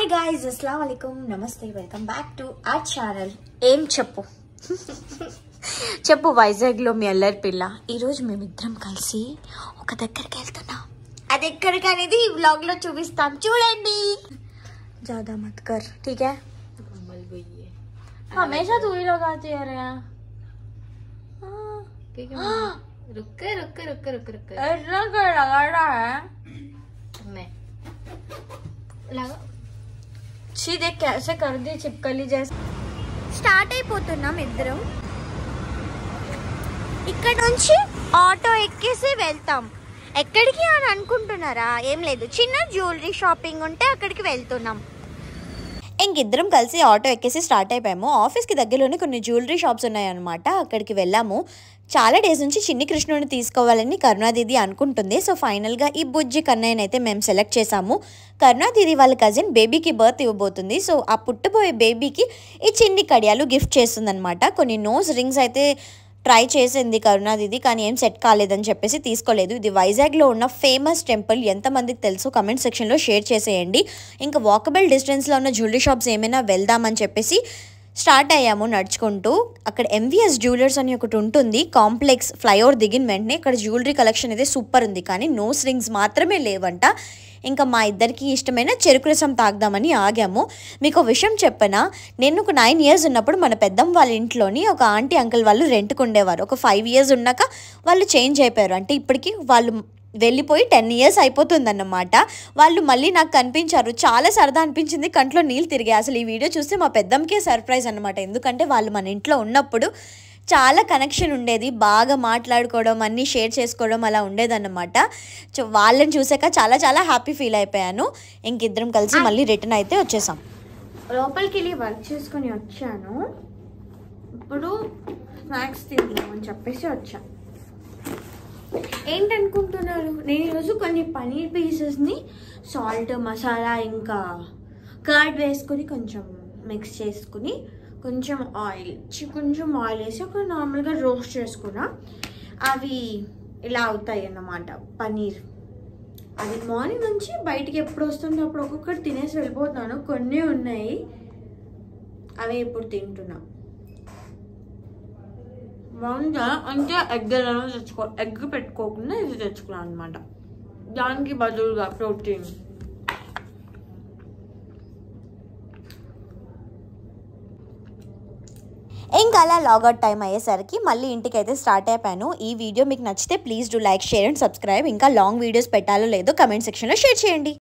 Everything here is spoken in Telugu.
హాయ్ గాయ్స్ అస్సలం వాలేకుమ్ నమస్తే welcome back to our channel ఏం చెప్పు చెప్పు వైజాగ్లో మీ అల్లరి పిల్ల ఈరోజు మేమిద్దరం కలిసి ఒక దగ్గరికి వెళ్తున్నాం అది ఎక్కడికి అనేది ఈ వ్లాగ్లో చూపిస్తాం చూడండి ज़्यादा मत कर ठीक है कमल भैया हमेशा तू ही लगाती है रे ठीक है रुके रुके रुके रुके रुके इतना कर लगा रहा है मैं लगा ఛీ దేక్ कैसे कर दी చిప్కలి జैसे స్టార్ట్ అయిపోతున్నాం ఇద్దరం ఇక్కడ నుంచి ఆటో ఎక్కేసి వెళ్తాం ఎక్కడికి అని అనుకుంటున్నారా ఏం లేదు చిన్న జ్యువెలరీ షాపింగ్ ఉంటే అక్కడికి వెళ్తున్నాం ఇంకిద్దరం కలిసి ఆటో ఎక్కేసి స్టార్ట్ అయిపోయాము ఆఫీస్కి దగ్గరలోనే కొన్ని జ్యువెలరీ షాప్స్ ఉన్నాయన్నమాట అక్కడికి వెళ్ళాము చాలా డేస్ నుంచి చిన్ని కృష్ణుని తీసుకోవాలని కరుణాదీది అనుకుంటుంది సో ఫైనల్గా ఈ బుజ్జి కన్నయ్యని అయితే మేము సెలెక్ట్ చేసాము కరుణాదీది వాళ్ళ కజిన్ బేబీకి బర్త్ ఇవ్వబోతుంది సో ఆ పుట్టబోయే బేబీకి ఈ చిన్ని కడియాలు గిఫ్ట్ చేస్తుందన్నమాట కొన్ని నోస్ రింగ్స్ అయితే ట్రై చేసింది కరుణాదిది కానీ ఏం సెట్ కాలేదని చెప్పేసి తీసుకోలేదు ఇది వైజాగ్లో ఉన్న ఫేమస్ టెంపుల్ ఎంతమందికి తెలుసు కమెంట్ సెక్షన్లో షేర్ చేసేయండి ఇంకా వాకబుల్ డిస్టెన్స్లో ఉన్న జ్యువెలరీ షాప్స్ ఏమైనా వెళ్దామని చెప్పేసి స్టార్ట్ అయ్యాము నడుచుకుంటూ అక్కడ ఎంవిఎస్ జ్యువెలర్స్ అని ఒకటి ఉంటుంది కాంప్లెక్స్ ఫ్లైఓవర్ దిగిన వెంటనే ఇక్కడ జ్యువెలరీ కలెక్షన్ అయితే సూపర్ ఉంది కానీ నోస్ రింగ్స్ మాత్రమే లేవంట ఇంకా మా ఇద్దరికి ఇష్టమైన చెరుకు రసం తాగుదామని ఆగాము మీకు ఒక విషయం చెప్పనా నేను ఒక నైన్ ఇయర్స్ ఉన్నప్పుడు మన పెద్దమ్మ వాళ్ళ ఇంట్లోని ఒక ఆంటీ అంకుల్ వాళ్ళు రెంట్కి ఉండేవారు ఒక ఫైవ్ ఇయర్స్ ఉన్నాక వాళ్ళు చేంజ్ అయిపోయారు అంటే ఇప్పటికి వాళ్ళు వెళ్ళిపోయి టెన్ ఇయర్స్ అయిపోతుందన్నమాట వాళ్ళు మళ్ళీ నాకు కనిపించారు చాలా సరదా అనిపించింది కంట్లో నీళ్ళు తిరిగాయి అసలు ఈ వీడియో చూస్తే మా పెద్దమ్మకే సర్ప్రైజ్ అనమాట ఎందుకంటే వాళ్ళు మన ఇంట్లో ఉన్నప్పుడు చాలా కనెక్షన్ ఉండేది బాగా మాట్లాడుకోవడం అన్నీ షేర్ చేసుకోవడం అలా ఉండేదన్నమాట సో వాళ్ళని చూసాక చాలా చాలా హ్యాపీ ఫీల్ అయిపోయాను ఇంకిద్దరం కలిసి మళ్ళీ రిటర్న్ అయితే వచ్చేసాం లోపలికి వెళ్ళి వర్క్ చేసుకొని వచ్చాను ఇప్పుడు స్నాక్స్ తిందాం అని చెప్పేసి వచ్చా ఏంటనుకుంటున్నారు నేను ఈరోజు కొన్ని పనీర్ పీసెస్ని సాల్ట్ మసాలా ఇంకా కర్డ్ వేసుకొని కొంచెం మిక్స్ చేసుకుని కొంచెం ఆయిల్ చి- కొంచెం ఆయిల్ వేసి ఒక నార్మల్గా రోస్ట్ చేసుకున్నా అవి ఇలా అవుతాయి అన్నమాట పనీర్ అది మార్నింగ్ నుంచి బయటికి ఎప్పుడు వస్తుంటే అప్పుడు ఒక్కొక్కటి తినేసి వెళ్ళిపోతున్నాను కొన్ని ఉన్నాయి అవి ఇప్పుడు తింటున్నా బాగుందా అంటే ఎగ్ ఎలా తెచ్చుకో ఎగ్ పెట్టుకోకుండా ఇది తెచ్చుకున్నాను అనమాట దానికి బదులుగా ప్రోటీన్ ఇంకా అలా లాగౌట్ టైం అయ్యేసరికి మళ్ళీ ఇంటికి అయితే స్టార్ట్ అయిపోయాను ఈ వీడియో మీకు నచ్చితే please do like share and subscribe ఇంకా లాంగ్ వీడియోస్ పెట్టాలో లేదో కమెంట్ సెక్షన్లో షేర్ చేయండి